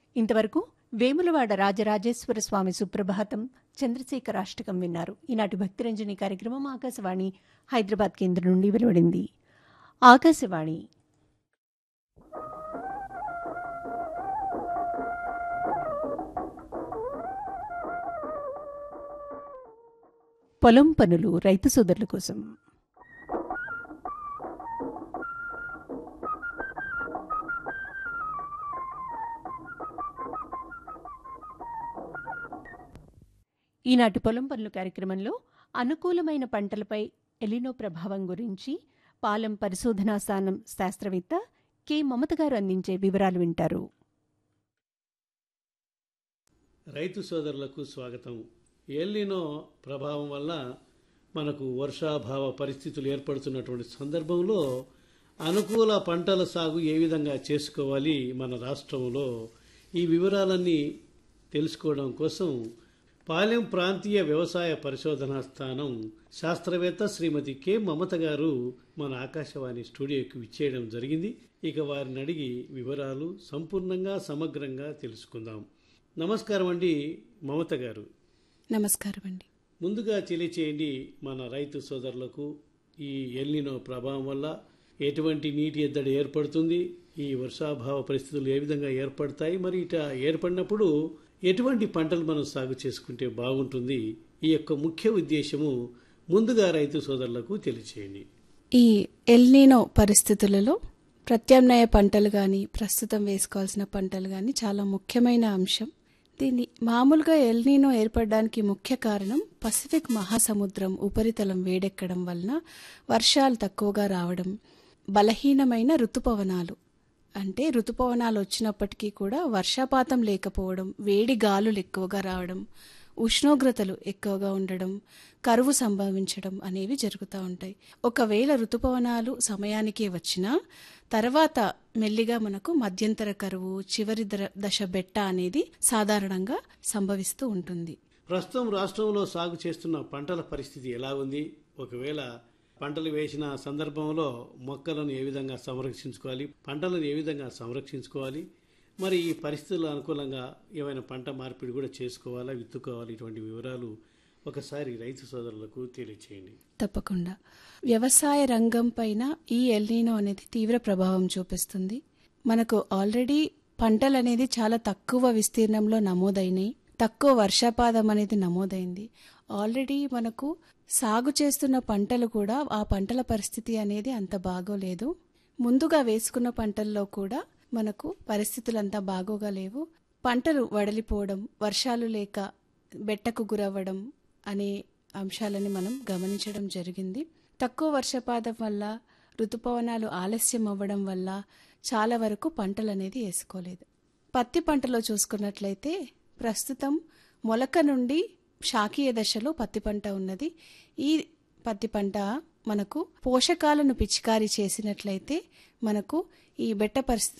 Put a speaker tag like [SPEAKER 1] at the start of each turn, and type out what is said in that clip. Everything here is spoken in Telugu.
[SPEAKER 1] ఇంతవరకు వేములవాడ రాజరాజేశ్వర స్వామి సుప్రభాతం చంద్రశేఖర అష్టకం విన్నారు ఈనాటి భక్తిరంజని కార్యక్రమం ఆకాశవాణి హైదరాబాద్ కేంద్రం నుండి వెలువడింది ఆకాశవాణి పొలం పనులు రైతు సోదరుల కోసం ఈనాటి పొలం పనులు కార్యక్రమంలో అనుకూలమైన పంటలపై ఎలినో ప్రభావం గురించి పాలెం పరిశోధనా స్థానం శాస్త్రవేత్త కె మమత గారు అందించే వివరాలు వింటారు
[SPEAKER 2] రైతు సోదరులకు స్వాగతం ఎల్లినో ప్రభావం వల్ల మనకు వర్షాభావ పరిస్థితులు ఏర్పడుతున్నటువంటి సందర్భంలో అనుకూల పంటల సాగు ఏ విధంగా చేసుకోవాలి మన రాష్ట్రంలో ఈ వివరాలన్నీ తెలుసుకోవడం కోసం పాలెం ప్రాంతీయ వ్యవసాయ పరిశోధనా స్థానం శాస్త్రవేత్త శ్రీమతి కె మమత గారు మన ఆకాశవాణి స్టూడియోకి విచ్చేయడం జరిగింది ఇక వారిని అడిగి వివరాలు సంపూర్ణంగా సమగ్రంగా తెలుసుకుందాం నమస్కారం అండి మమత గారు
[SPEAKER 3] నమస్కారం అండి
[SPEAKER 2] ముందుగా తెలియచేయండి మన రైతు సోదరులకు ఈ ఎల్నినో ప్రభావం వల్ల ఎటువంటి నీటి ఎద్దడి ఏర్పడుతుంది ఈ వర్షాభావ పరిస్థితులు ఏ విధంగా ఏర్పడతాయి మరి ఇట ఏర్పడినప్పుడు ఎటువంటి పంటలు మనం సాగు చేసుకుంటే బాగుంటుంది ఈ యొక్క ముఖ్య ఉద్దేశము ముందుగా రైతు సోదరులకు తెలియచేయండి
[SPEAKER 3] ఈ ఎల్నీనో పరిస్థితులలో ప్రత్యామ్నాయ పంటలు కానీ ప్రస్తుతం వేసుకోవాల్సిన పంటలు కానీ చాలా ముఖ్యమైన అంశం దీన్ని మామూలుగా ఎల్నీనో ఏర్పడడానికి ముఖ్య కారణం పసిఫిక్ మహాసముద్రం ఉపరితలం వేడెక్కడం వలన వర్షాలు తక్కువగా రావడం బలహీనమైన ఋతుపవనాలు అంటే ఋతుపవనాలు వచ్చినప్పటికీ కూడా వర్షపాతం లేకపోవడం వేడి గాలులు ఎక్కువగా రావడం ఉష్ణోగ్రతలు ఎక్కువగా ఉండడం కరువు సంభవించడం అనేవి జరుగుతూ ఉంటాయి ఒకవేళ ఋతుపవనాలు సమయానికే వచ్చినా తర్వాత మెల్లిగా మనకు మధ్యంతర కరువు చివరి దర- దశ బెట్ట అనేది సాధారణంగా సంభవిస్తూ ఉంటుంది
[SPEAKER 2] ప్రస్తుతం రాష్ట్రంలో సాగు చేస్తున్న పంటల పరిస్థితి ఎలా ఉంది ఒకవేళ పంటలు వేసిన సందర్భంలో మొక్కలను ఏ విధంగా సంరక్షించుకోవాలి పంటలను ఏ విధంగా సంరక్షించుకోవాలి మరి ఈ పరిస్థితుల అనుకూలంగా ఏమైనా పంట మార్పిడి కూడా చేసుకోవాలా విత్తుకోవాలి ఇటువంటి వివరాలు ఒకసారి రైతు సోదరులకు తెలియచేయండి
[SPEAKER 3] తప్పకుండా వ్యవసాయ రంగం పైన ఈ ఎల్నీనో అనేది తీవ్ర ప్రభావం చూపిస్తుంది మనకు ఆల్రెడీ పంటలు అనేది చాలా తక్కువ విస్తీర్ణంలో నమోదైనాయి తక్కువ వర్షపాతం అనేది నమోదైంది ఆల్రెడీ మనకు సాగు చేస్తున్న పంటలు కూడా ఆ పంటల పరిస్థితి అనేది అంత బాగోలేదు ముందుగా వేసుకున్న పంటల్లో కూడా మనకు పరిస్థితులు అంతా బాగోగా లేవు పంటలు వడలిపోవడం వర్షాలు లేక బెట్టకు గురవ్వడం అనే అంశాలని మనం గమనించడం జరిగింది తక్కువ వర్షపాతం వల్ల ఋతుపవనాలు ఆలస్యం అవ్వడం వల్ల చాలా వరకు పంటలు అనేది వేసుకోలేదు పత్తి పంటలో చూసుకున్నట్లయితే ప్రస్తుతం మొలక నుండి శాకీయ దశలో పత్తి పంట ఉన్నది ఈ పత్తి పంట మనకు పోషకాలను పిచికారీ చేసినట్లయితే మనకు ఈ బెట్ట పరిస్థితి